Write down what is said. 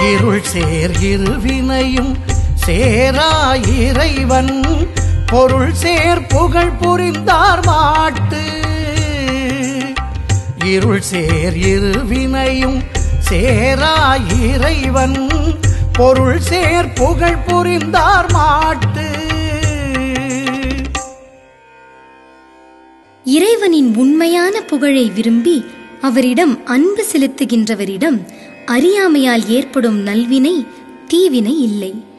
இருள் சேர் இருவினையும் சேரா இறைவன் பொருள் சேர் புகழ் புரிந்தார் மாட்டு இருள் சேர் இருவினையும் சேரா இறைவன் பொருள் சேர் புகழ் புரிந்தார் மாட்டு இறைவனின் உண்மையான புகழை விரும்பி அவரிடம் அன்பு செலுத்துகின்றவரிடம் அறியாமையால் ஏற்படும் நல்வினை தீவினை இல்லை